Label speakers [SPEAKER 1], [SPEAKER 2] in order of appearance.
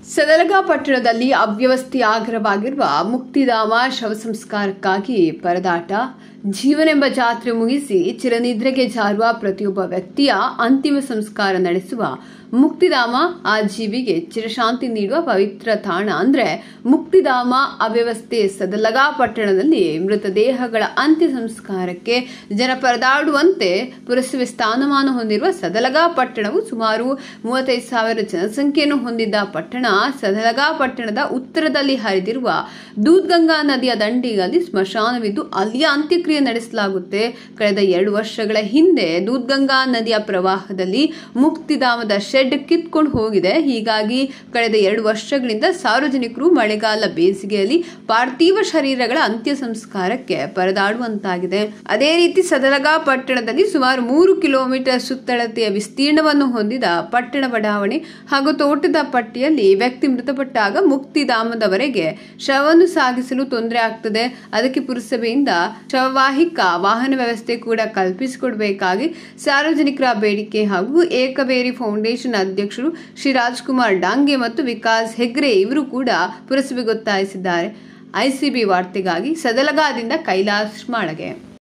[SPEAKER 1] ಸದಲಗ ಪಟ್ಟಣದಲ್ಲಿ ಅವ್ಯವಸ್ಥೆ ಆಗ್ರವಾಗಿರುವ ಮುಕ್ತಿಧಾಮ ಶವ ಸಂಸ್ಕಾರಕ್ಕಾಗಿ ಪರದಾಟ ಜೀವನೆಂಬ ಜಾತ್ರೆ ಮುಗಿಸಿ ಚಿರನಿದ್ರೆಗೆ ಜಾರುವ ಪ್ರತಿಯೊಬ್ಬ ವ್ಯಕ್ತಿಯ ಅಂತಿಮ ಸಂಸ್ಕಾರ ನಡೆಸುವ ಮುಕ್ತಿಧಾಮ ಆ ಜೀವಿಗೆ ಚಿರಶಾಂತಿ ನೀಡುವ ಪವಿತ್ರ ತಾಣ ಅಂದ್ರೆ ಮುಕ್ತಿಧಾಮ ಅವ್ಯವಸ್ಥೆ ಸದಲಗ ಪಟ್ಟಣದಲ್ಲಿ ಮೃತದೇಹಗಳ ಅಂತ್ಯ ಸಂಸ್ಕಾರಕ್ಕೆ ಜನ ಪರದಾಡುವಂತೆ ಪುರಸಭೆ ಸ್ಥಾನಮಾನ ಹೊಂದಿರುವ ಸದಲಗ ಪಟ್ಟಣವು ಸುಮಾರು ಮೂವತ್ತೈದು ಸಾವಿರ ಜನಸಂಖ್ಯೆಯನ್ನು ಹೊಂದಿದ್ದ ಪಟ್ಟಣ ಸದಲಗ ಪಟ್ಟಣದ ಉತ್ತರದಲ್ಲಿ ಹರಿದಿರುವ ದೂದ್ಗಂಗಾ ನದಿಯ ದಂಡೆಯಲ್ಲಿ ಸ್ಮಶಾನವಿದ್ದು ಅಲ್ಲಿಯ ಅಂತ್ಯಕ್ರಿಯೆ ನಡೆಸಲಾಗುತ್ತೆ ಕಳೆದ ಎರಡು ವರ್ಷಗಳ ಹಿಂದೆ ದೂದ್ಗಂಗಾ ನದಿಯ ಪ್ರವಾಹದಲ್ಲಿ ಮುಕ್ತಿಧಾಮದ ಶೆಡ್ ಕಿತ್ಕೊಂಡು ಹೋಗಿದೆ ಹೀಗಾಗಿ ಕಳೆದ ಎರಡು ವರ್ಷಗಳಿಂದ ಸಾರ್ವಜನಿಕರು ಮಳೆಗಾಲ ಬೇಸಿಗೆಯಲ್ಲಿ ಪಾರ್ಥಿವ ಶರೀರಗಳ ಅಂತ್ಯ ಸಂಸ್ಕಾರಕ್ಕೆ ಪರದಾಡುವಂತಾಗಿದೆ ಅದೇ ರೀತಿ ಸದಲಗ ಪಟ್ಟಣದಲ್ಲಿ ಸುಮಾರು ಮೂರು ಕಿಲೋಮೀಟರ್ ಸುತ್ತಳತೆಯ ವಿಸ್ತೀರ್ಣವನ್ನು ಹೊಂದಿದ ಪಟ್ಟಣ ಬಡಾವಣೆ ಹಾಗೂ ತೋಟದ ಪಟ್ಟಿಯಲ್ಲಿ ವ್ಯಕ್ತಿ ಮೃತಪಟ್ಟಾಗ ಮುಕ್ತಿಧಾಮದವರೆಗೆ ಶವವನ್ನು ಸಾಗಿಸಲು ತೊಂದರೆ ಆಗ್ತದೆ ಅದಕ್ಕೆ ಪುರಸಭೆಯಿಂದ ಶವವಾಹಿಕ ವಾಹನ ವ್ಯವಸ್ಥೆ ಕೂಡ ಕಲ್ಪಿಸಿಕೊಡಬೇಕಾಗಿ ಸಾರ್ವಜನಿಕರ ಬೇಡಿಕೆ ಹಾಗೂ ಏಕಬೇರಿ ಫೌಂಡೇಶನ್ ಅಧ್ಯಕ್ಷರು ಶ್ರೀ ರಾಜ್ಕುಮಾರ್ ಡಾಂಗೆ ಮತ್ತು ವಿಕಾಸ್ ಹೆಗ್ರೆ ಇವರು ಕೂಡ ಪುರಸಭೆಗೆ ಒತ್ತಾಯಿಸಿದ್ದಾರೆ ಐಸಿಬಿ ವಾರ್ತೆಗಾಗಿ ಸದಲಗಾದಿಂದ ಕೈಲಾಶ್ ಮಾಳಗೆ